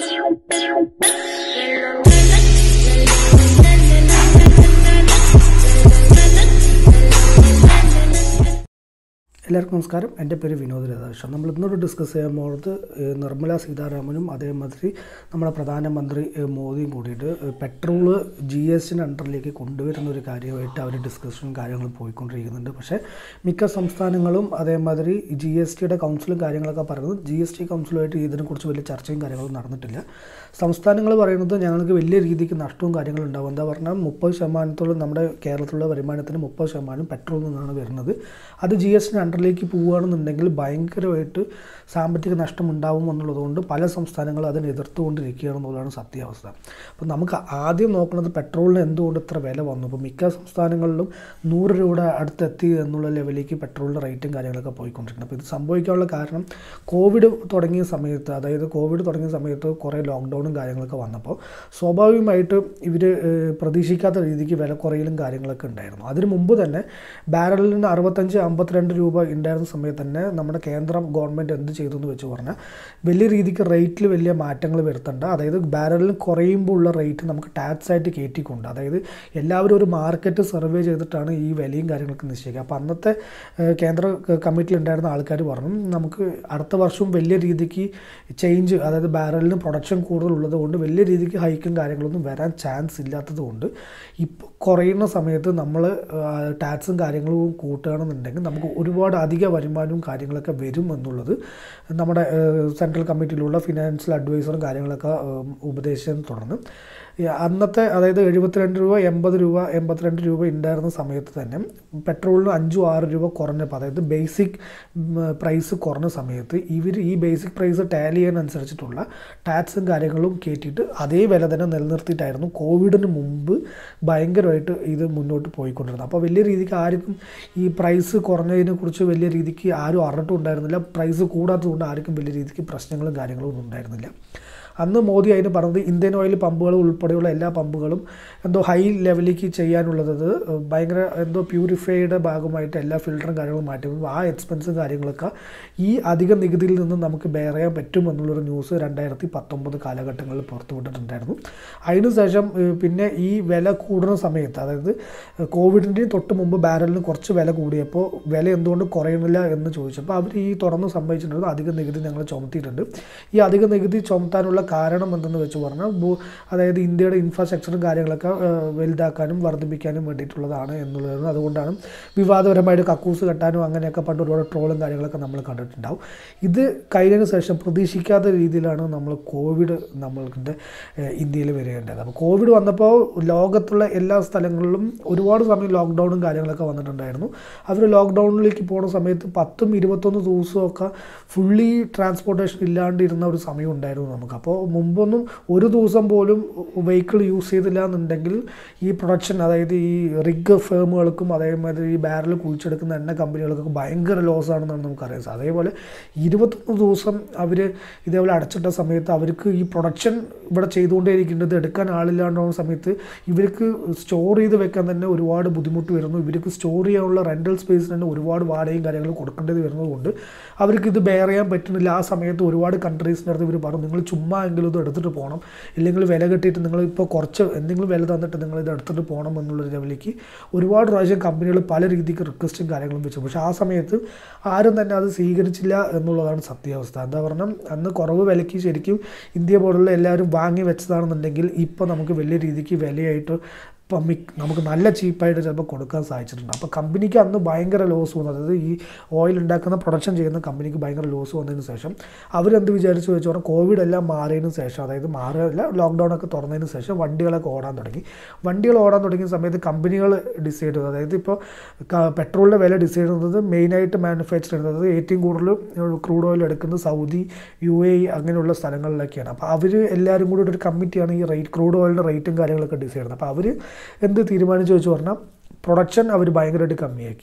എല്ലാവർക്കും നമസ്കാരം എൻ്റെ പേര് വിനോദ് രാധാകൃഷ്ണൻ നമ്മൾ ഇന്നോട് ഡിസ്കസ് ചെയ്യാൻ പോകുന്നത് ഏഹ്, നിർമ്മല സീതാരാമനും അതേമാതിരി നമ്മുടെ പ്രധാനമന്ത്രി ഏഹ്, മോദിയും കൂടിയിട്ട് ഏഹ്, പെട്രോള് ജി എസ് ടിൻ്റെ അണ്ടറിലേക്ക് കൊണ്ടുവരുന്ന ഒരു കാര്യമായിട്ട് അവർ ഡിസ്കഷനും കാര്യങ്ങളും പോയിക്കൊണ്ടിരിക്കുന്നുണ്ട് പക്ഷേ മിക്ക സംസ്ഥാനങ്ങളും അതേമാതിരി ജി എസ് ടിയുടെ കൗൺസിലും കാര്യങ്ങളൊക്കെ പറയുന്നത് ജി എസ് ടി കൗൺസിലുമായിട്ട് ഇതിനെക്കുറിച്ച് വലിയ ചർച്ചയും കാര്യങ്ങളും നടന്നിട്ടില്ല സംസ്ഥാനങ്ങൾ പറയുന്നത് ഞങ്ങൾക്ക് വലിയ രീതിക്ക് നഷ്ടവും കാര്യങ്ങളും ഉണ്ടാവും എന്താ പറഞ്ഞാൽ മുപ്പത് ശതമാനത്തോളം നമ്മുടെ കേരളത്തിലുള്ള വരുമാനത്തിന് മുപ്പത് ശതമാനം പെട്രോളിൽ നിന്നാണ് വരുന്നത് അത് ജി എസ് ടി അണ്ടറിലേക്ക് പോവുകയാണെന്നുണ്ടെങ്കിൽ ഭയങ്കരമായിട്ട് സാമ്പത്തിക നഷ്ടം ഉണ്ടാവും എന്നുള്ളതുകൊണ്ട് പല സംസ്ഥാനങ്ങളും അതിനെ എതിർത്തുകൊണ്ടിരിക്കുകയാണെന്നുള്ളതാണ് സത്യാവസ്ഥ അപ്പോൾ നമുക്ക് ആദ്യം നോക്കുന്നത് പെട്രോളിന് എന്തുകൊണ്ട് ഇത്ര വില വന്നു ഇപ്പോൾ മിക്ക സംസ്ഥാനങ്ങളിലും നൂറ് രൂപയുടെ അടുത്തെത്തി എന്നുള്ള ലെവലിലേക്ക് പെട്രോളിൻ്റെ റേറ്റും കാര്യങ്ങളൊക്കെ പോയിക്കൊണ്ടിരിക്കുന്നത് അപ്പോൾ ഇത് സംഭവിക്കാനുള്ള കാരണം കോവിഡ് തുടങ്ങിയ സമയത്ത് അതായത് കോവിഡ് തുടങ്ങിയ സമയത്ത് കുറേ ലോക്ക്ഡൗണും കാര്യങ്ങളൊക്കെ വന്നപ്പോൾ സ്വാഭാവികമായിട്ട് ഇവർ പ്രതീക്ഷിക്കാത്ത രീതിക്ക് വില കുറയലും കാര്യങ്ങളൊക്കെ ഉണ്ടായിരുന്നു അതിന് മുമ്പ് തന്നെ ബാരലിന് അറുപത്തഞ്ച് അമ്പത്തിരണ്ട് രൂപ ഉണ്ടായിരുന്ന സമയത്ത് തന്നെ നമ്മുടെ കേന്ദ്ര ഗവൺമെൻറ് എന്ത് ചെയ്തു എന്ന് വെച്ച് പറഞ്ഞാൽ വലിയ രീതിക്ക് റേറ്റിൽ വലിയ മാറ്റങ്ങൾ വരുത്തണ്ട അതായത് ബാരലിന് കുറയുമ്പോൾ ഉള്ള റേറ്റ് നമുക്ക് ടാക്സ് ആയിട്ട് കയറ്റിക്കൊണ്ട് അതായത് എല്ലാവരും ഒരു മാർക്കറ്റ് സർവേ ചെയ്തിട്ടാണ് ഈ വിലയും കാര്യങ്ങളൊക്കെ നിശ്ചയിക്കുക അപ്പോൾ അന്നത്തെ ഏഹ്, കേന്ദ്ര കമ്മിറ്റിയിൽ ഉണ്ടായിരുന്ന ആൾക്കാർ പറഞ്ഞു നമുക്ക് അടുത്ത വർഷവും വലിയ രീതിക്ക് ചേഞ്ച് അതായത് ബാരലിന് പ്രൊഡക്ഷൻ കൂടുതലുള്ളത് കൊണ്ട് വലിയ രീതിക്ക് ഹൈക്കും കാര്യങ്ങളൊന്നും വരാൻ ചാൻസ് ഇല്ലാത്തത് കൊണ്ട് ഇപ്പോൾ കുറയുന്ന സമയത്ത് നമ്മൾ ടാക്സും കാര്യങ്ങളും കൂട്ടുകയാണെന്നുണ്ടെങ്കിൽ നമുക്ക് ഒരുപാട് അധിക വരുമാനവും കാര്യങ്ങളൊക്കെ വരും എന്നുള്ളത് നമ്മുടെ സെൻട്രൽ കമ്മിറ്റിയിലുള്ള ഫിനാൻഷ്യൽ അഡ്വൈസറും കാര്യങ്ങളൊക്കെ ഏഹ്, ഉപദേശിച്ചതിനെ തുടർന്ന് ഈ അന്നത്തെ അതായത് എഴുപത്തിരണ്ട് രൂപ എൺപത് രൂപ എൺപത്തിരണ്ട് രൂപ ഉണ്ടായിരുന്ന സമയത്ത് തന്നെ പെട്രോളിന് അഞ്ചും ആറ് രൂപ കുറഞ്ഞപ്പോൾ അതായത് ബേസിക് പ്രൈസ് കുറഞ്ഞ സമയത്ത് ഇവർ ഈ ബേസിക് പ്രൈസ് ടാലി ചെയ്യാനനുസരിച്ചിട്ടുള്ള ടാക്സും കാര്യങ്ങളും കയറ്റിയിട്ട് അതേ വില തന്നെ നിലനിർത്തിയിട്ടായിരുന്നു കോവിഡിന് മുമ്പ് ഭയങ്കരമായിട്ട് ഇത് മുന്നോട്ട് പോയിക്കൊണ്ടിരുന്നത് അപ്പോൾ വലിയ രീതിക്ക് ആർക്കും ഈ പ്രൈസ് കുറഞ്ഞതിനെ കുറിച്ച് വലിയ രീതിക്ക് ആരും അറിഞ്ഞിട്ടും ഉണ്ടായിരുന്നില്ല പ്രൈസ് കൂടാത്തതുകൊണ്ട് ആർക്കും വലിയ രീതിക്ക് പ്രശ്നങ്ങളും കാര്യങ്ങളും ഒന്നും ഉണ്ടായിരുന്നില്ല അന്ന് മോദി അതിന് പറഞ്ഞത് ഇന്ത്യൻ ഓയിൽ പമ്പുകൾ ഉൾപ്പെടെയുള്ള എല്ലാ പമ്പുകളും എന്തോ ഹൈ ലെവലിലേക്ക് ചെയ്യാനുള്ളത് ഭയങ്കര എന്തോ പ്യൂരിഫൈയുടെ ഭാഗമായിട്ട് എല്ലാ ഫിൽറ്ററും കാര്യങ്ങളും മാറ്റി ആ എക്സ്പെൻസും കാര്യങ്ങളൊക്കെ ഈ അധിക നികുതിയിൽ നിന്ന് നമുക്ക് ബെയർ ചെയ്യാൻ പറ്റും എന്നുള്ളൊരു ന്യൂസ് രണ്ടായിരത്തി പത്തൊമ്പത് കാലഘട്ടങ്ങളിൽ പുറത്തുവിട്ടിട്ടുണ്ടായിരുന്നു അതിനുശേഷം ഏഹ്, പിന്നെ ഈ വില കൂടുന്ന സമയത്ത് അതായത് കോവിഡിൻ്റെയും തൊട്ട് മുമ്പ് ബാരലിന് കുറച്ച് വില കൂടിയപ്പോൾ വില എന്തുകൊണ്ട് കുറയണില്ല എന്ന് ചോദിച്ചപ്പോൾ അവർ ഈ തുറന്ന് സംഭവിച്ചിട്ടുണ്ട് അധിക നികുതി ഞങ്ങൾ ചുമത്തിയിട്ടുണ്ട് ഈ അധിക നികുതി ചുമത്താനുള്ള കാരണം എന്തെന്ന് വെച്ച് പറഞ്ഞാൽ ഭൂ- അതായത് ഇന്ത്യയുടെ ഇൻഫ്രാസ്ട്രക്ചറും കാര്യങ്ങളൊക്കെ ഏഹ്, വലുതാക്കാനും വർദ്ധിപ്പിക്കാനും വേണ്ടിയിട്ടുള്ളതാണ് എന്നുള്ളതാണ് അതുകൊണ്ടാണ് വിവാദപരമായിട്ട് കക്കൂസ് കെട്ടാനും അങ്ങനെയൊക്കെ പണ്ട് ഒരുപാട് ട്രോളും കാര്യങ്ങളൊക്കെ നമ്മൾ കണ്ടിട്ടുണ്ടാവും ഇത് കഴിഞ്ഞതിന് ശേഷം പ്രതീക്ഷിക്കാത്ത രീതിയിലാണ് നമ്മൾ കോവിഡ് നമ്മളുടെ ഏഹ്, ഇന്ത്യയിൽ വരികയുണ്ടായത് അപ്പോൾ കോവിഡ് വന്നപ്പോൾ ലോകത്തുള്ള എല്ലാ സ്ഥലങ്ങളിലും ഒരുപാട് സമയം ലോക്ക്ഡൗണും കാര്യങ്ങളൊക്കെ വന്നിട്ടുണ്ടായിരുന്നു അവർ ലോക്ക്ഡൗണിലേക്ക് പോകുന്ന സമയത്ത് പത്തും ഇരുപത്തൊന്ന് ദിവസമൊക്കെ ഫുള്ളി ട്രാൻസ്പോർട്ടേഷൻ ഇല്ലാണ്ടിരുന്ന ഒരു സമയം ഉണ്ടായിരുന്നു നമുക്ക് അപ്പോൾ മുമ്പൊന്നും ഒരു ദിവസം പോലും വെഹിക്കിൾ യൂസ് ചെയ്തില്ല എന്നുണ്ടെങ്കിൽ ഈ പ്രൊഡക്ഷൻ അതായത് ഈ റിഗ് ഫേമുകൾക്കും അതേമാതിരി ഈ ബാരൽ കുഴിച്ചെടുക്കുന്ന എണ്ണ കമ്പനികൾക്കൊക്കെ ഭയങ്കര ലോസ് ആണെന്നാണ് നമുക്കറിയാം സാർ അതേപോലെ ഇരുപത്തൊന്ന് ദിവസം അവർ ഇതേപോലെ അടച്ചിട്ട സമയത്ത് അവർക്ക് ഈ പ്രൊഡക്ഷൻ ഇവിടെ ചെയ്തുകൊണ്ടേയിരിക്കേണ്ടത് എടുക്കാൻ ആളില്ലാണ്ടാവുന്ന സമയത്ത് ഇവർക്ക് സ്റ്റോർ ചെയ്ത് വെക്കാൻ തന്നെ ഒരുപാട് ബുദ്ധിമുട്ട് വരുന്നു ഇവർക്ക് സ്റ്റോർ ചെയ്യാനുള്ള റെൻ്റൽ സ്പേസിന് തന്നെ ഒരുപാട് വാടകയും കാര്യങ്ങളും കൊടുക്കേണ്ടത് വരുന്നതുകൊണ്ട് അവർക്ക് ഇത് ബെയർ ചെയ്യാൻ പറ്റുന്നില്ല ആ സമയത്ത് ഒരുപാട് കൺട്രീസിൻ്റെ അടുത്ത് ഇവർ പറഞ്ഞു നിങ്ങൾ ചുമ്മാ എങ്കിലും ഇത് എടുത്തിട്ട് പോകണം ഇല്ലെങ്കിൽ വില കെട്ടിയിട്ട് നിങ്ങൾ ഇപ്പോൾ കുറച്ച് എന്തെങ്കിലും വില തന്നിട്ട് നിങ്ങൾ ഇത് എടുത്തിട്ട് പോകണം എന്നുള്ള ലെവലിലേക്ക് ഒരുപാട് പ്രാവശ്യം കമ്പനികൾ പല രീതിക്ക് റിക്വസ്റ്റും കാര്യങ്ങളും വെച്ചു പക്ഷേ ആ സമയത്ത് ആരും തന്നെ അത് സ്വീകരിച്ചില്ല എന്നുള്ളതാണ് സത്യാവസ്ഥ എന്താ പറഞ്ഞാൽ അന്ന് കുറവ് വിലയ്ക്ക് ശരിക്കും ഇന്ത്യ പോലുള്ള എല്ലാവരും വാങ്ങി വെച്ചതാണെന്നുണ്ടെങ്കിൽ ഇപ്പോൾ നമുക്ക് വലിയ രീതിക്ക് വിലയായിട്ട് ഇപ്പം മിക്ക നമുക്ക് നല്ല ചീപ്പായിട്ട് ചിലപ്പോൾ കൊടുക്കാൻ സാധിച്ചിട്ടുണ്ട് അപ്പോൾ കമ്പനിക്ക് അന്ന് ഭയങ്കര ലോസ് വന്നു അതായത് ഈ ഓയിൽ ഉണ്ടാക്കുന്ന പ്രൊഡക്ഷൻ ചെയ്യുന്ന കമ്പനിക്ക് ഭയങ്കര ലോസ് വന്നതിന് ശേഷം അവരെന്ത് വിചാരിച്ചു വെച്ച് പറഞ്ഞാൽ കോവിഡ് എല്ലാം മാറിയതിന് ശേഷം അതായത് മാറിയല്ല ലോക്ക്ഡൗൺ ഒക്കെ തുറന്നതിന് ശേഷം വണ്ടികളൊക്കെ ഓടാൻ തുടങ്ങി വണ്ടികൾ ഓടാൻ തുടങ്ങിയ സമയത്ത് കമ്പനികൾ ഡിസൈഡ് ചെയ്തു അതായത് ഇപ്പോൾ പെട്രോളിൻ്റെ വില ഡിസൈഡ് ചെയ്യുന്നത് മെയിനായിട്ട് മാനുഫാക്ചർ ചെയ്യുന്നത് ഏറ്റവും കൂടുതൽ ക്രൂഡ് ഓയിൽ എടുക്കുന്നത് സൗദി യു എ ഇ അങ്ങനെയുള്ള സ്ഥലങ്ങളിലൊക്കെയാണ് അപ്പോൾ അവർ എല്ലാവരും കൂടി ഒരു കമ്മിറ്റിയാണ് ഈ റേറ്റ് ക്രൂഡ് ഓയിലിൻ്റെ റേറ്റും കാര്യങ്ങളൊക്കെ ഡിസൈഡ് ചെയ്യുന്നത് അപ്പോൾ അവർ എന്ത് തീരുമാനിച്ചു വെച്ച് പറഞ്ഞാൽ പ്രൊഡക്ഷൻ അവർ ഭയങ്കരമായിട്ട് കമ്മിയാക്കി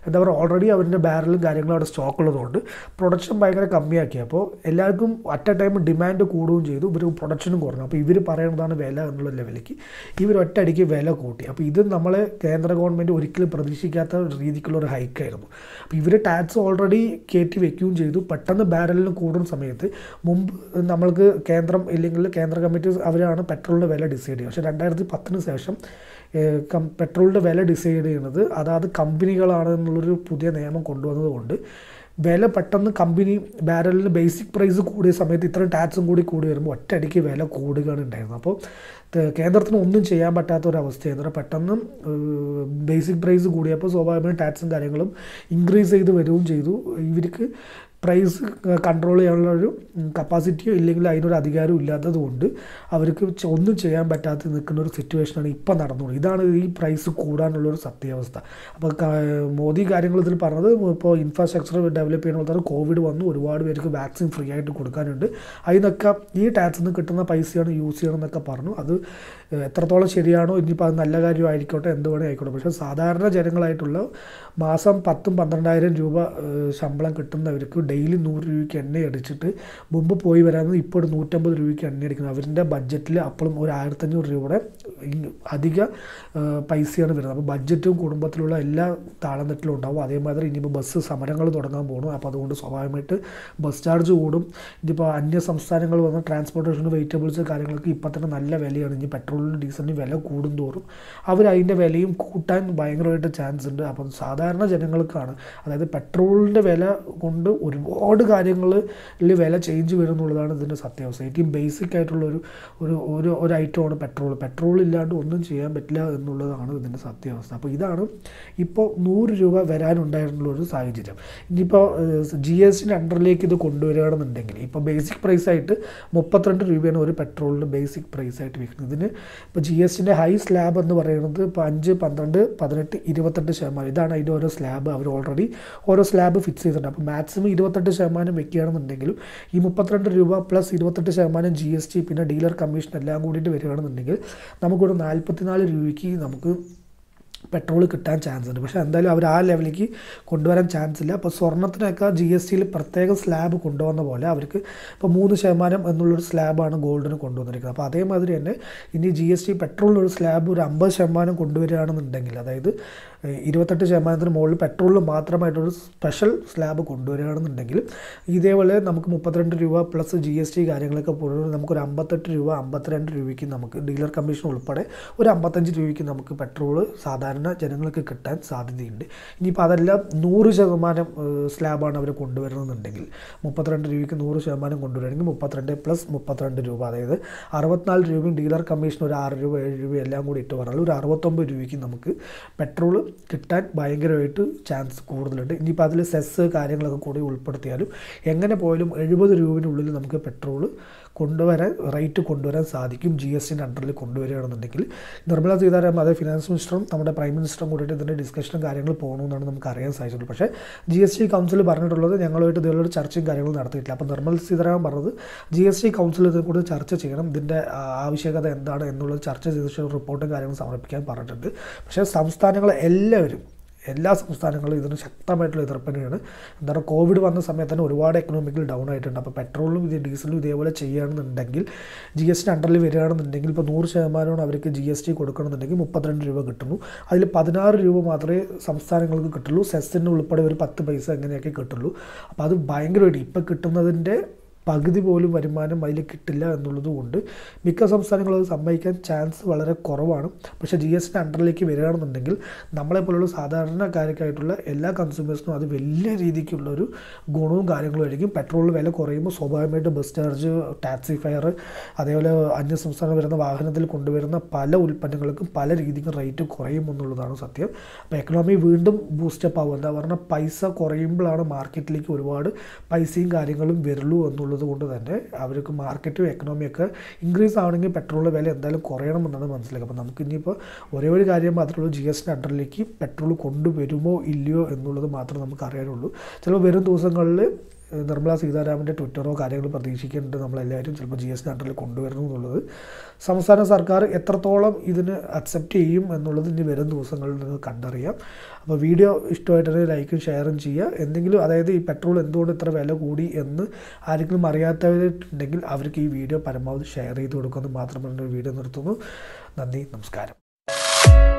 എന്താ പറയുക ഓൾറെഡി അവരുടെ ബാരലും കാര്യങ്ങളും അവിടെ സ്റ്റോക്ക് ഉള്ളതുകൊണ്ട് പ്രൊഡക്ഷൻ ഭയങ്കര കമ്മിയാക്കി അപ്പോൾ എല്ലാവർക്കും അറ്റ് എ ടൈം ഡിമാൻഡ് കൂടുകയും ചെയ്തു ഇവർ പ്രൊഡക്ഷനും കുറഞ്ഞു അപ്പോൾ ഇവർ പറയുന്നതാണ് വില എന്നുള്ള ലെവലിലേക്ക് ഇവർ ഒറ്റയടിക്ക് വില കൂട്ടി അപ്പോൾ ഇത് നമ്മളെ കേന്ദ്ര ഗവൺമെൻറ് ഒരിക്കലും പ്രതീക്ഷിക്കാത്ത രീതിക്കുള്ള ഒരു ഹൈക്കായിരുന്നു അപ്പോൾ ഇവർ ടാക്സ് ഓൾറെഡി കയറ്റി വെക്കുകയും ചെയ്തു പെട്ടെന്ന് ബാരലിന് കൂടുന്ന സമയത്ത് മുമ്പ് നമ്മൾക്ക് കേന്ദ്രം ഇല്ലെങ്കിൽ കേന്ദ്ര കമ്മിറ്റി അവരാണ് പെട്രോളിൻ്റെ വില ഡിസൈഡ് ചെയ്യുക പക്ഷേ രണ്ടായിരത്തി പത്തിന് ശേഷം ഏഹ്, കം പെട്രോളിൻ്റെ വില ഡിസൈഡ് ചെയ്യുന്നത് അതാത് കമ്പനികളാണ് എന്നുള്ളൊരു പുതിയ നിയമം കൊണ്ടുവന്നത് കൊണ്ട് വില പെട്ടെന്ന് കമ്പനി ബാരലിന് ബേസിക് പ്രൈസ് കൂടിയ സമയത്ത് ഇത്രയും ടാക്സും കൂടി കൂടി വരുമ്പോൾ ഒറ്റയടിക്ക് വില കൂടുകയാണ് ഉണ്ടായിരുന്നത് അപ്പോൾ ത- കേന്ദ്രത്തിന് ഒന്നും ചെയ്യാൻ പറ്റാത്ത ഒരു അവസ്ഥയായിരുന്നു പെട്ടെന്ന് ബേസിക് പ്രൈസ് കൂടിയപ്പോൾ സ്വാഭാവികമായും ടാക്സും കാര്യങ്ങളും ഇൻക്രീസ് ചെയ്ത് വരികയും ചെയ്തു ഇവർക്ക് പ്രൈസ് കൺട്രോൾ ചെയ്യാനുള്ള ഒരു കപ്പാസിറ്റിയോ ഇല്ലെങ്കിൽ അതിനൊരു അധികാരവും ഇല്ലാത്തത് കൊണ്ട് അവർക്ക് ചെ- ഒന്നും ചെയ്യാൻ പറ്റാതെ നിൽക്കുന്ന ഒരു സിറ്റുവേഷനാണ് ഇപ്പം നടന്നുകൊണ്ട് ഇതാണ് ഈ പ്രൈസ് കൂടാനുള്ള ഒരു സത്യാവസ്ഥ അപ്പോൾ ക- മോദി കാര്യങ്ങൾ ഇതിൽ പറഞ്ഞത് ഇപ്പോൾ ഇൻഫ്രാസ്ട്രക്ചർ ഡെവലപ്പ് ചെയ്യണ പോലെ കോവിഡ് വന്നു ഒരുപാട് പേർക്ക് വാക്സിൻ ഫ്രീ ആയിട്ട് കൊടുക്കാനുണ്ട് അതിനൊക്കെ ഈ ടാക്സിൽ നിന്ന് കിട്ടുന്ന പൈസയാണ് യൂസ് ചെയ്യണം എന്നൊക്കെ പറഞ്ഞു അത് എത്രത്തോളം ശരിയാണോ ഇനിയിപ്പോൾ അത് നല്ല കാര്യമായിക്കോട്ടെ എന്ത് വേണേ ആയിക്കോട്ടെ പക്ഷേ സാധാരണ ജനങ്ങളായിട്ടുള്ള മാസം പത്തും പന്ത്രണ്ടായിരം രൂപ ഏഹ്, ശമ്പളം കിട്ടുന്നവർക്ക് ഡെയിലി നൂറ് രൂപയ്ക്ക് എണ്ണ അടിച്ചിട്ട് മുമ്പ് പോയി വരാമെന്ന് ഇപ്പോൾ ഒരു നൂറ്റമ്പത് രൂപയ്ക്ക് എണ്ണ അടിക്കുന്നത് അവരുടെ ബഡ്ജറ്റിൽ അപ്പോഴും ഒരു ആയിരത്തഞ്ഞൂറ് രൂപയുടെ ഇ- അധിക ഏഹ്, പൈസയാണ് വരുന്നത് അപ്പോൾ ബഡ്ജറ്റും കുടുംബത്തിലുള്ള എല്ലാ താളനെട്ടിലും ഉണ്ടാവും അതേമാതിരി ഇനിയിപ്പോൾ ബസ് സമരങ്ങൾ തുടങ്ങാൻ പോകണം അപ്പോൾ അതുകൊണ്ട് സ്വാഭാവികമായിട്ട് ബസ് ചാർജ് കൂടും ഇനിയിപ്പോൾ അന്യ സംസ്ഥാനങ്ങൾ വന്ന ട്രാൻസ്പോർട്ടേഷൻ വെജിറ്റബിൾസ് കാര്യങ്ങൾക്ക് ഇപ്പം തന്നെ നല്ല വിലയാണ് ഇനി പെട്രോളിനും ഡീസലിനും വില കൂടുന്തോറും അവർ അതിൻ്റെ വിലയും കൂട്ടാൻ ഭയങ്കരമായിട്ട് ചാൻസ് ഉണ്ട് അപ്പം സാധാരണ ജനങ്ങൾക്കാണ് അതായത് പെട്രോളിൻ്റെ വില കൊണ്ട് ഒരുപാട് കാര്യങ്ങളിൽ വില ചേഞ്ച് വരും എന്നുള്ളതാണ് ഇതിൻ്റെ സത്യാവസ്ഥ ഏറ്റവും ബേസിക് ആയിട്ടുള്ള ഒരു ഒരു ഒരു ഒരു ഐറ്റമാണ് പെട്രോൾ പെട്രോൾ ഇല്ലാണ്ട് ഒന്നും ചെയ്യാൻ പറ്റില്ല എന്നുള്ളതാണ് ഇതിൻ്റെ സത്യാവസ്ഥ അപ്പോൾ ഇതാണ് ഇപ്പോൾ നൂറ് രൂപ വരാനുണ്ടായിരുന്നുള്ള ഒരു സാഹചര്യം ഇനിയിപ്പോൾ ജി എസ് ടിൻ്റെ അണ്ടറിലേക്ക് ഇത് കൊണ്ടുവരികയാണെന്നുണ്ടെങ്കിൽ ഇപ്പോൾ ബേസിക് പ്രൈസ് ആയിട്ട് മുപ്പത്തിരണ്ട് രൂപയാണ് ഒരു പെട്രോളിന് ബേസിക് പ്രൈസ് ആയിട്ട് വിൽക്കുന്നത് ഇതിന് ഇപ്പോൾ ജി എസ് ടിൻ്റെ ഹൈ സ്ലാബ് എന്ന് പറയുന്നത് ഇപ്പോൾ അഞ്ച് പന്ത്രണ്ട് പതിനെട്ട് ഇരുപത്തെട്ട് ശതമാനം ഇതാണ് അതിൻ്റെ ഓരോ സ്ലാബ് അവർ ഓൾറെഡി ഓരോ സ്ലാബ് ഫിക്സ് ചെയ്തിട്ടുണ്ട് അപ്പോൾ മാക്സിമം ഇരുപത്തെട്ട് ശതമാനം വെക്കുകയാണെന്നുണ്ടെങ്കിലും ഈ മുപ്പത്തിരണ്ട് രൂപ പ്ലസ് ഇരുപത്തെട്ട് ശതമാനം ജി എസ് ടി പിന്നെ ഡീലർ കമ്മീഷൻ എല്ലാം കൂടിയിട്ട് വരികയാണെന്നുണ്ടെങ്കിൽ നമുക്കൊരു നാൽപ്പത്തിനാല് രൂപയ്ക്ക് നമുക്ക് പെട്രോൾ കിട്ടാൻ ചാൻസ് ഉണ്ട് പക്ഷേ എന്തായാലും അവർ ആ ലെവലിലേക്ക് കൊണ്ടുവരാൻ ചാൻസ് ഇല്ല അപ്പോൾ സ്വർണ്ണത്തിനൊക്കെ ജി എസ് ടിയിൽ പ്രത്യേക സ്ലാബ് കൊണ്ടുവന്ന പോലെ അവർക്ക് ഇപ്പോൾ മൂന്ന് ശതമാനം എന്നുള്ളൊരു സ്ലാബാണ് ഗോൾഡിന് കൊണ്ടുവന്നിരിക്കുന്നത് അപ്പോൾ അതേമാതിരി തന്നെ ഇനി ജി എസ് ടി പെട്രോളിനൊരു സ്ലാബ് ഒരു അമ്പത് ശതമാനം കൊണ്ടുവരികയാണെന്നുണ്ടെങ്കിൽ അതായത് ഏഹ്, ഇരുപത്തെട്ട് ശതമാനത്തിന് മുകളിൽ പെട്രോളിൽ മാത്രമായിട്ടൊരു സ്പെഷ്യൽ സ്ലാബ് കൊണ്ടുവരികയാണെന്നുണ്ടെങ്കിൽ ഇതേപോലെ നമുക്ക് മുപ്പത്തിരണ്ട് രൂപ പ്ലസ് ജി എസ് ടി കാര്യങ്ങളൊക്കെ പോലും നമുക്കൊരു അമ്പത്തെട്ട് രൂപ അമ്പത്തിരണ്ട് രൂപയ്ക്ക് നമുക്ക് ഡീലർ കമ്മീഷൻ ഉൾപ്പെടെ ഒരു അമ്പത്തഞ്ച് രൂപയ്ക്ക് നമുക്ക് പെട്രോൾ സാധാരണ ജനങ്ങൾക്ക് കിട്ടാൻ സാധ്യതയുണ്ട് ഇനിയിപ്പോൾ അതെല്ലാം നൂറ് ശതമാനം ഏഹ്, സ്ലാബാണ് അവർ കൊണ്ടുവരുന്നുണ്ടെങ്കിൽ മുപ്പത്തിരണ്ട് രൂപയ്ക്ക് നൂറ് ശതമാനം കൊണ്ടുവരികയാണെങ്കിൽ മുപ്പത്തിരണ്ട് പ്ലസ് മുപ്പത്തിരണ്ട് രൂപ അതായത് അറുപത്തിനാല് രൂപയും ഡീലർ കമ്മീഷൻ ഒരു ആറ് രൂപ ഏഴ് രൂപ എല്ലാം കൂടി ഇട്ട് പറഞ്ഞാൽ ഒരു അറുപത്തൊമ്പത് രൂപയ്ക്ക് നമുക്ക് പെട്രോൾ കിട്ടാൻ ഭയങ്കരമായിട്ട് ചാൻസ് കൂടുതലുണ്ട് ഇനിയിപ്പോൾ അതിൽ സെസ് കാര്യങ്ങളൊക്കെ കൂടി ഉൾപ്പെടുത്തിയാലും എങ്ങനെ പോയാലും എഴുപത് രൂപത്തിനുള്ളിൽ നമുക്ക് പെട്രോൾ കൊണ്ടുവരാൻ റേറ്റ് കൊണ്ടുവരാൻ സാധിക്കും ജി എസ് ടിൻ്റെ അണ്ടറിൽ കൊണ്ടുവരികയാണെന്നുണ്ടെങ്കിൽ നിർമ്മല സീതാരാമൻ അതായത് ഫിനാൻസ് മിനിസ്റ്ററും നമ്മുടെ പ്രൈം മിനിസ്റ്ററും കൂടിയിട്ട് ഇതിൻ്റെ ഡിസ്കഷനും കാര്യങ്ങൾ പോകണമെന്നാണ് നമുക്ക് അറിയാൻ സാധിച്ചിട്ടുള്ളത് പക്ഷേ ജി എസ് ടി കൗൺസിൽ പറഞ്ഞിട്ടുള്ളത് ഞങ്ങളുമായിട്ട് ഇതിലൊരു ചർച്ചയും കാര്യങ്ങളും നടത്തിയിട്ടില്ല അപ്പോൾ നിർമ്മല സീതാരാമൻ പറഞ്ഞത് ജി എസ് ടി കൗൺസിൽ ഇതിനെ കൂടി ചർച്ച ചെയ്യണം ഇതിൻ്റെ ആ, ആവശ്യകത എന്താണ് എന്നുള്ളത് ചർച്ച ചെയ്ത ശേഷം റിപ്പോർട്ടും കാര്യങ്ങളും സമർപ്പിക്കാൻ പറഞ്ഞിട്ടുണ്ട് പക്ഷേ സംസ്ഥാനങ്ങൾ എല്ലാവരും എല്ലാ സംസ്ഥാനങ്ങളും ഇതിന് ശക്തമായിട്ടുള്ള എതിർപ്പിനെയാണ് എന്താ പറയുക കോവിഡ് വന്ന സമയത്ത് തന്നെ ഒരുപാട് എക്കണോമിക്കൽ ഡൗൺ ആയിട്ടുണ്ട് അപ്പോൾ പെട്രോളും ഇത് ഡീസലും ഇതേപോലെ ചെയ്യുകയാണെന്നുണ്ടെങ്കിൽ ജി എസ് ടി അണ്ടറിൽ വരികയാണെന്നുണ്ടെങ്കിൽ ഇപ്പോൾ നൂറ് ശതമാനമാണ് അവർക്ക് ജി എസ് ടി കൊടുക്കണമെന്നുണ്ടെങ്കിൽ മുപ്പത്തിരണ്ട് രൂപ കിട്ടുന്നു അതിൽ പതിനാറ് രൂപ മാത്രമേ സംസ്ഥാനങ്ങൾക്ക് കിട്ടുള്ളൂ സെസ്സിന് ഉൾപ്പെടെ ഒരു പത്ത് പൈസ അങ്ങനെയൊക്കെ കിട്ടുള്ളൂ അപ്പോൾ അത് ഭയങ്കരമായിട്ട് ഇപ്പോൾ കിട്ടുന്നതിൻ്റെ പകുതി പോലും വരുമാനം അതിൽ കിട്ടില്ല എന്നുള്ളത് കൊണ്ട് മിക്ക സംസ്ഥാനങ്ങളും അത് സമ്മതിക്കാൻ ചാൻസ് വളരെ കുറവാണ് പക്ഷേ ജി എസ് ടി അണ്ടറിലേക്ക് വരികയാണെന്നുണ്ടെങ്കിൽ നമ്മളെപ്പോലുള്ള സാധാരണക്കാർക്കായിട്ടുള്ള എല്ലാ കൺസ്യൂമേഴ്സിനും അത് വലിയ രീതിക്കുള്ള ഒരു ഗുണവും കാര്യങ്ങളും ആയിരിക്കും പെട്രോൾ വില കുറയുമ്പോൾ സ്വാഭാവികമായിട്ട് ബസ് ചാർജ് ടാക്സി ഫെയർ അതേപോലെ അന്യ സംസ്ഥാനം വരുന്ന വാഹനത്തിൽ കൊണ്ടുവരുന്ന പല ഉൽപ്പന്നങ്ങൾക്കും പല രീതിക്കും റേറ്റ് കുറയും എന്നുള്ളതാണ് സത്യം അപ്പോൾ എക്കണോമി വീണ്ടും ബൂസ്റ്റപ്പ് ആവും എന്താ പറഞ്ഞാൽ പൈസ കുറയുമ്പോഴാണ് മാർക്കറ്റിലേക്ക് ഒരുപാട് പൈസയും കാര്യങ്ങളും വരുള്ളൂ എന്നുള്ളത് കൊണ്ട് തന്നെ അവർക്ക് മാർക്കറ്റും എക്കണോമിയൊക്കെ ഇൻക്രീസ് ആവണമെങ്കിൽ പെട്രോളിൻ്റെ വില എന്തായാലും കുറയണം എന്നാണ് മനസ്സിലാക്കുക അപ്പോൾ നമുക്ക് ഇനിയിപ്പോൾ ഒരേ ഒരു കാര്യം മാത്രമേ ഉള്ളൂ ജി എസ് ടി അണ്ടറിലേക്ക് പെട്രോൾ കൊണ്ടുവരുമോ ഇല്ലയോ എന്നുള്ളത് മാത്രമേ നമുക്ക് അറിയാനുള്ളൂ ചിലപ്പോൾ വരും ദിവസങ്ങളിൽ ഏഹ് നിർമ്മലാ സീതാരാമൻ്റെ ട്വിറ്ററോ കാര്യങ്ങളോ പ്രതീക്ഷിക്കുന്നുണ്ട് നമ്മളെല്ലാവരും ചിലപ്പോൾ ജി എസ് ടി അണ്ടറിൽ കൊണ്ടുവരുന്നു എന്നുള്ളത് സംസ്ഥാന സർക്കാർ എത്രത്തോളം ഇതിന് അക്സെപ്റ്റ് ചെയ്യും എന്നുള്ളത് ഇനി വരും ദിവസങ്ങളിൽ നിന്ന് കണ്ടറിയാം അപ്പോൾ വീഡിയോ ഇഷ്ടമായിട്ടുണ്ടെങ്കിൽ ലൈക്കും ഷെയറും ചെയ്യുക എന്തെങ്കിലും അതായത് ഈ പെട്രോൾ എന്തുകൊണ്ട് ഇത്ര വില കൂടി എന്ന് ആരെങ്കിലും അറിയാത്തവരുണ്ടെങ്കിൽ അവർക്ക് ഈ വീഡിയോ പരമാവധി ഷെയർ ചെയ്ത് കൊടുക്കുമെന്ന് മാത്രം പറഞ്ഞ വീഡിയോ നിർത്തുന്നു നന്ദി നമസ്കാരം